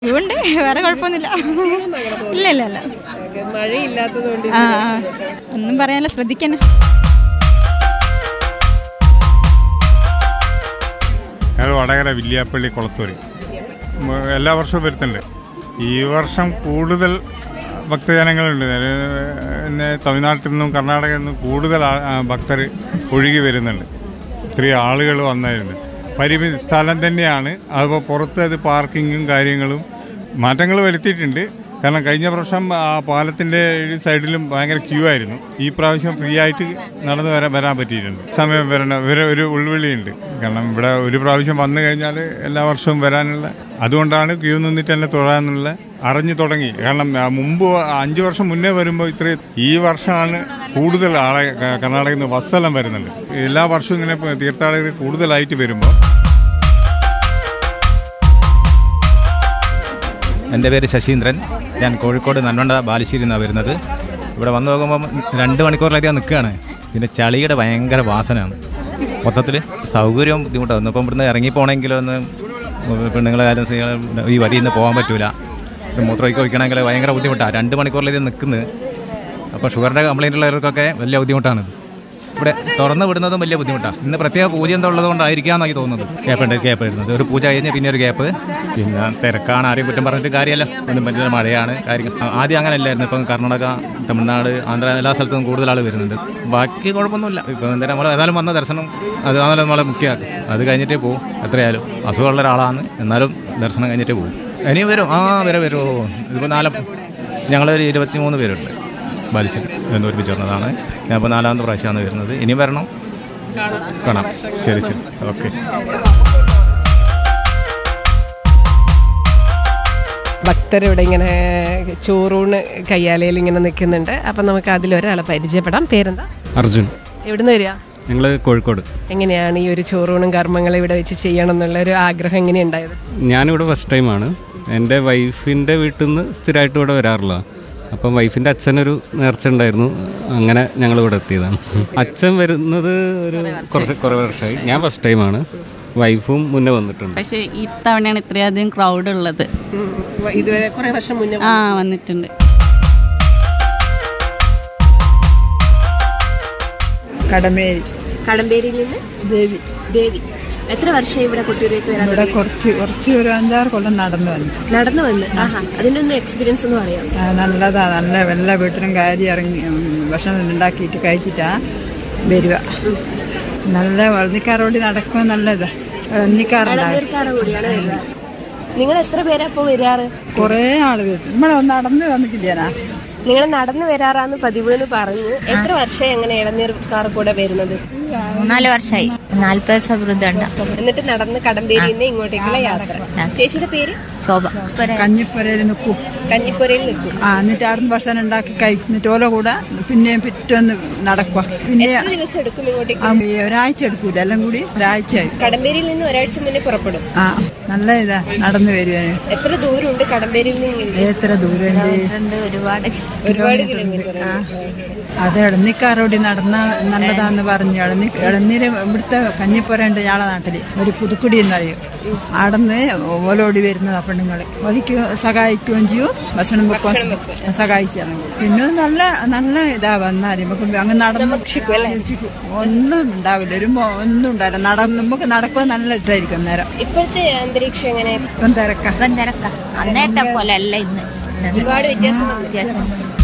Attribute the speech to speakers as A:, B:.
A: ഉണ്ട് വേറെ കുഴപ്പമൊന്നുമില്ല ഇല്ല ഇല്ല ഇല്ല
B: മഴയില്ലാത്തത് കൊണ്ട്
A: ആ ആ. ഒന്നും പറയാനില്ല ശ്രദ്ധിക്കന്നെ
C: ഞങ്ങൾ വടകര വില്യാപ്പള്ളി കുളത്തൂര് മ- എല്ലാ വർഷവും വരുത്തുന്നുണ്ട് ഈ വർഷം കൂടുതൽ ഭക്തജനങ്ങളുണ്ട് അതായത് പിന്നെ തമിഴ്നാട്ടിൽ നിന്നും കർണാടകയിൽ നിന്നും കൂടുതൽ ഭക്തർ ഒഴുകി വരുന്നുണ്ട് ഇത്രയും ആളുകൾ വന്നായിരുന്നു പരിമിതി സ്ഥലം തന്നെയാണ് അതിപ്പോൾ പുറത്ത് അത് പാർക്കിങ്ങും കാര്യങ്ങളും മാറ്റങ്ങൾ വരുത്തിയിട്ടുണ്ട് കാരണം കഴിഞ്ഞ പ്രാവശ്യം ആ പാലത്തിൻ്റെ സൈഡിലും ഭയങ്കര ക്യൂ ആയിരുന്നു ഈ പ്രാവശ്യം ഫ്രീ ആയിട്ട് നടന്നു വരാൻ വരാൻ പറ്റിയിട്ടുണ്ട് സമയം വരണ വരെ ഒരു ഉൾവിളിയുണ്ട് കാരണം ഇവിടെ ഒരു പ്രാവശ്യം വന്നു കഴിഞ്ഞാൽ എല്ലാ വർഷവും വരാനുള്ള അതുകൊണ്ടാണ് ക്യൂ നിന്നിട്ട് തന്നെ തൊഴാന്നുള്ള അറിഞ്ഞു തുടങ്ങി കാരണം ആ, മുമ്പ് അഞ്ച് വർഷം മുന്നേ വരുമ്പോൾ ഇത്രയും ഈ വർഷമാണ് കൂടുതൽ ആളെ ക- കർണാടകയിൽ നിന്ന് ബസ്സെല്ലാം വരുന്നുണ്ട് എല്ലാ വർഷവും ഇങ്ങനെ ഇപ്പൊ തീർത്ഥാടകർ കൂടുതലായിട്ട് വരുമ്പോൾ
D: എൻ്റെ പേര് ശശീന്ദ്രൻ ഞാൻ കോഴിക്കോട് നന്മണ്ട ബാലുശ്ശേരി നിന്നാണ് വരുന്നത് ഇവിടെ വന്നു നോക്കുമ്പോൾ രണ്ട് മണിക്കൂറിലധികം നിൽക്കുകയാണ് പിന്നെ ചളിയുടെ ഭയങ്കര വാസനയാണ് മൊത്തത്തിൽ സൗകര്യവും ബുദ്ധിമുട്ടാണ് ഇപ്പം ഇവിടുന്ന് ഇറങ്ങിപ്പോണെങ്കിൽ ഒന്ന് പെണ്ണുങ്ങളെ കാര്യം സ്ത്രീകളെ ഈ വരിയിൽ നിന്ന് പോകാൻ പറ്റൂല ഒരു മൂത്രമൊക്കെ ഒഴിക്കണമെങ്കിൽ ഭയങ്കര ബുദ്ധിമുട്ടാണ് രണ്ട് മണിക്കൂറിലധികം നിൽക്കുന്നത് അപ്പോൾ ഷുഗറിൻ്റെ കംപ്ലൈൻ്റ് ഉള്ളവർക്കൊക്കെ വലിയ ബുദ്ധിമുട്ടാണിത് ഇവിടെ തുറന്നു വിടുന്നതും വലിയ ബുദ്ധിമുട്ടാണ് ഇന്ന് പ്രത്യേക പൂജ എന്തോ ഉള്ളത് കൊണ്ടായിരിക്കാം എന്നാണ് തോന്നുന്നത് ഗ്യാപ്പ് ഉണ്ട് ഗ്യാപ്പ് ഇടുന്നത് ഒരു പൂജ കഴിഞ്ഞ് പിന്നെ ഒരു ഗ്യാപ്പ് പിന്നെ തിരക്കാണ് ആരെയും കുറ്റം പറഞ്ഞിട്ട് കാര്യമല്ല ഒന്നും പറ്റില്ല മഴയാണ് കാര്യങ്ങൾ ആ- ആദ്യം അങ്ങനെ അല്ലായിരുന്നു ഇപ്പം കർണാടക തമിഴ്നാട് ആന്ധ്ര എല്ലാ സ്ഥലത്തും കൂടുതൽ ആൾ വരുന്നുണ്ട് ബാക്കി കുഴപ്പമൊന്നുമില്ല ഇപ്പം എന്തായാലും നമ്മൾ ഏതായാലും വന്ന ദർശനം അത് അതാണല്ലോ നമ്മളെ മുഖ്യമാക്കുക അത് കഴിഞ്ഞിട്ടേ പോകും എത്രയായാലും അസുഖമുള്ള ഒരാളാണ് എന്നാലും ദർശനം കഴിഞ്ഞിട്ടേ പോകും ഇനിയും വരും ആ വരെ വരുമോ ഇതിപ്പോൾ നാല് ഞങ്ങളൊരു ഇരുപത്തി മൂന്ന് പേരുണ്ട് ബാലിശ്ശേരി എന്ന് ഒരുമിച്ച് വന്നതാണ് ഞാൻ ഇപ്പോൾ നാലാമത്തെ പ്രാവശ്യമാണ് വരുന്നത് ഇനിയും വരണം കാണാം ശരി ശരി ഓക്കെ
B: ഭക്തർ ഇവിടെ ഇങ്ങനെ ചോറൂണ് കയ്യാലയിൽ ഇങ്ങനെ നിൽക്കുന്നുണ്ട് അപ്പം നമുക്ക് അതിലൊരാളെ പരിചയപ്പെടാം പേരെന്താ
E: അർജുൻ
B: എവിടുന്ന് വരിക
E: ഞങ്ങൾ കോഴിക്കോട്
B: എങ്ങനെയാണ് ഈ ഒരു ചോറൂണും കർമ്മങ്ങളും ഇവിടെ വെച്ച് ചെയ്യണം എന്നുള്ള ഒരു ആഗ്രഹം എങ്ങനെയുണ്ടായത്
E: ഞാനിവിടെ ഫസ്റ്റ് ടൈമാണ് എൻ്റെ വൈഫിൻ്റെ വീട്ടിൽ നിന്ന് സ്ഥിരമായിട്ട് ഇവിടെ വരാറില്ല അപ്പം വൈഫിൻ്റെ അച്ഛനൊരു നേർച്ച ഉണ്ടായിരുന്നു അങ്ങനെ ഞങ്ങൾ ഇവിടെ എത്തിയതാണ് അച്ഛൻ വരുന്നത് ഒരു കുറച്ച് കുറേ വർഷമായി ഞാൻ ഫസ്റ്റ് ടൈമാണ് വൈഫും മുന്നേ വന്നിട്ടുണ്ട്
F: പക്ഷേ ഇത്തവണയാണ് ഇത്രയധികം ക്രൗഡ് ഉള്ളത്
B: ഇതുവരെ കുറേ വർഷം മുന്നേ
F: ആ വന്നിട്ടുണ്ട്
G: കടമേരി
B: കടമ്പേരിയിൽ നിന്ന്
G: ദേവി
B: ദേവി എത്ര വർഷം ഇവിടെ കൊട്ടിയൂരേക്ക് വരാൻ
G: ഇവിടെ കുറച്ച് കുറച്ച് ഒരു അഞ്ചാറ് കൊല്ലം നടന്നു വന്നു
B: നടന്നു വന്ന് ആഹാ അതിൻ്റെ ഒന്ന് എക്സ്പീരിയൻസ് എന്ന് പറയാം
G: ആ, നല്ലതാ നല്ല എല്ലാ വീട്ടിലും കാരി ഇറങ്ങി ഉം, ഭക്ഷണം ഉണ്ടാക്കിയിട്ട് കഴിച്ചിട്ടാ വരിക നല്ല വളർന്നിക്കാറോടി നടക്കുക നല്ലതാ വളർന്നിക്കാറുണ്ടാവും
B: ഇളനീർക്കാറ് കൂടിയാണ് വരിക നിങ്ങൾ എത്ര പേരാ ഇപ്പോൾ വരാറ്
G: കുറേ ആള് വരും നമ്മളെ നടന്ന് വന്നിട്ടില്ലേനാ
B: നിങ്ങൾ നടന്നു വരാറാന്ന് പതിവ് എന്ന് പറഞ്ഞു എത്ര വർഷം എങ്ങനെ ഇളനീർക്കാർ കൂടെ വരുന്നത്
H: മൂന്നാല് വർഷമായി നാല്പത് ദിവസം വൃദ്ധണ്ട
B: എന്നിട്ട് നടന്ന് കടമ്പേരിയിൽ നിന്ന് ഇങ്ങോട്ടേക്കുള്ള യാത്ര ചേച്ചിയുടെ പേര്
H: ശോഭ
G: കഞ്ഞിപ്പുരയിൽ നിൽക്കും
B: കഞ്ഞിപ്പുരയിൽ നിൽക്കും
G: ആ എന്നിട്ട് അവിടുന്ന് ഭക്ഷണം ഉണ്ടാക്കി കഴിക്കുന്നിട്ട് ഓല കൂടെ പിന്നെയും പിറ്റൊന്ന് നടക്കുക പിന്നെ
B: എത്ര ദിവസം എടുക്കും ഇങ്ങോട്ടേക്ക്
G: ആ, ഒരാഴ്ച എടുക്കൂല എല്ലാം കൂടി ഒരാഴ്ചയായി
B: കടമ്പേരിയിൽ നിന്ന് ഒരാഴ്ച മുന്നേ പുറപ്പെടും
G: ആ നല്ല ഇതാ നടന്നു വരുവാന്
B: എത്ര ദൂരമുണ്ട് കടമ്പേരിയിൽ നിന്ന് ഇങ്ങോട്ട്?
G: എത്ര ദൂരമുണ്ട്
H: ഉണ്ട് ഒരുപാട്
B: ഒരുപാട് കിലോമീറ്റർ
G: അത് ഇളന്നിക്കാരോടി നടന്ന നല്ലതാന്ന് പറഞ്ഞു ഇളന്നി ഇളനീര് ഇവിടുത്തെ കഞ്ഞിപ്പുരണ്ട് ഞങ്ങളെ നാട്ടില് ഒരു പുതുക്കുടി എന്നറിയും ആടന്ന് ഓലോടി വരുന്നതാ പെണ്ണുങ്ങള് ഒലിക്ക് സഹായിക്കുകയും ചെയ്യും ഭക്ഷണം വെക്കുവാൻ സഹായിച്ചാണ് പിന്നെ നല്ല നല്ല ഇതാ വന്നാല് നമുക്ക് അങ്ങ് നടന്ന് രക്ഷിക്കും. ഒന്നും ഉണ്ടാവില്ല ഒരു മോ- ഒന്നും ഉണ്ടാവില്ല നടന്ന് നമുക്ക് നടക്കുക നല്ല ഇതായിരിക്കും നേരം
B: ഇപ്പോഴത്തെ അന്തരീക്ഷം എങ്ങനെ
G: ഇപ്പം തിരക്കാം
H: ഇപ്പം തിരക്ക അന്നേരത്തെ പോലെ അല്ല ഇന്ന്
B: ഒരുപാട് വ്യത്യാസം വന്നു.
H: വ്യത്യാസം